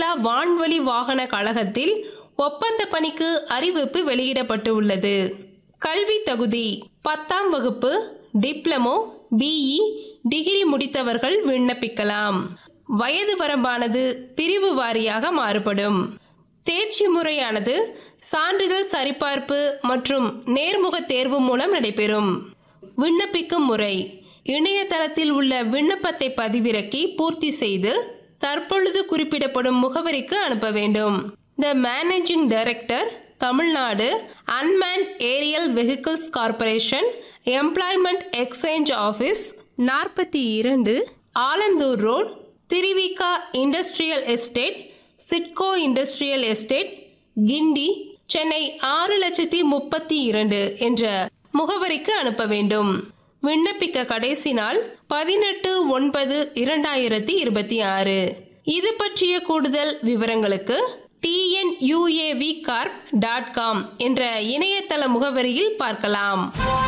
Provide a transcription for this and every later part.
India வான்வழி வாகன கழகத்தில் ஒப்பந்த பணிக்கு அறிவிப்பு வெளியிடப்பட்டு உள்ளது கல்வி தகுதி பத்தாம் வகுப்பு டிப்ளமோ பிஇ டிகிரி முடித்தவர்கள் விண்ணப்பிக்கலாம் வயது வரம்பானது பிரிவு வாரியாக மாறுபடும் தேர்ச்சி முறையானது சான்றிதழ் சரிபார்ப்பு மற்றும் நேர்முக தேர்வு மூலம் நடைபெறும் விண்ணப்பிக்கும் முறை இணையதளத்தில் உள்ள விண்ணப்பத்தை பதிவிறக்கி பூர்த்தி செய்து தற்பொழுது குறிப்பிடப்படும் முகவரிக்கு அனுப்ப வேண்டும் the managing director Tamil Nadu unmanned aerial vehicles corporation employment exchange office நாற்பத்தி இரண்டு Alandur road Thiruvika industrial estate SIDCO industrial estate Guindy Chennai ஆறு லட்சத்தி முப்பத்தி இரண்டு என்ற முகவரிக்கு அனுப்ப வேண்டும் விண்ணப்பிக்க கடைசி நாள் பதினெட்டு ஒன்பது இரண்டாயிரத்தி இருபத்தி ஆறு இது பற்றிய கூடுதல் விவரங்களுக்கு டிஎன்யூஏவி கார்ப் டாட் காம் என்ற இணையதள முகவரியில் பார்க்கலாம்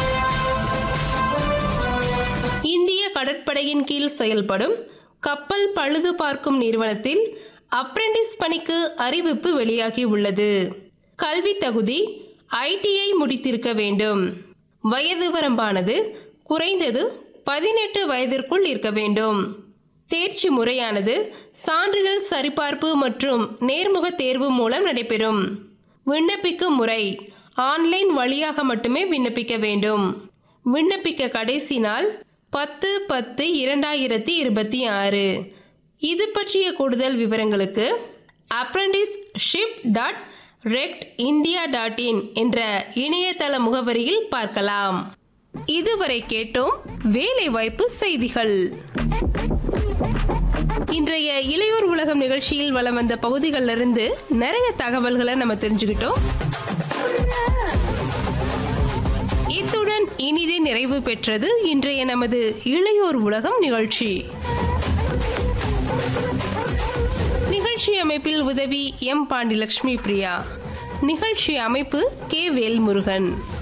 இந்திய கடற்படையின் கீழ் செயல்படும் கப்பல் பழுது பார்க்கும் நிறுவனத்தில் அப்ரெண்டிஸ் பணிக்கு அறிவிப்பு வெளியாகி உள்ளது கல்வி தகுதி ஐடிஐ முடித்திருக்க வேண்டும் வயது வரம்பானது குறைந்தது பதினெட்டு வயதிற்குள் இருக்க வேண்டும் தேர்ச்சி முறையானது சான்றிதழ் சரிபார்ப்பு மற்றும் நேர்முக தேர்வு மூலம் நடைபெறும் விண்ணப்பிக்கும் முறை ஆன்லைன் வழியாக மட்டுமே விண்ணப்பிக்க வேண்டும் விண்ணப்பிக்க கடைசி நாள் பத்து பத்து இரண்டாயிரத்தி இருபத்தி ஆறு இது பற்றிய கூடுதல் விவரங்களுக்கு apprenticeship dot rect India dot in என்ற இணையதள முகவரியில் பார்க்கலாம் இதுவரை கேட்டோம் வேலைவாய்ப்பு செய்திகள் இன்றைய இளையோர் உலகம் நிகழ்ச்சியில் வலம் வந்த பகுதிகளிலிருந்து நிறைய தகவல்களை நம்ம தெரிஞ்சுக்கிட்டோம் இத்துடன் இனிதே நிறைவு பெற்றது இன்றைய நமது இளையோர் உலகம் நிகழ்ச்சி நிகழ்ச்சி அமைப்பில் உதவி எம் பாண்டிலட்சுமி பிரியா நிகழ்ச்சி அமைப்பு கே வேல்முருகன்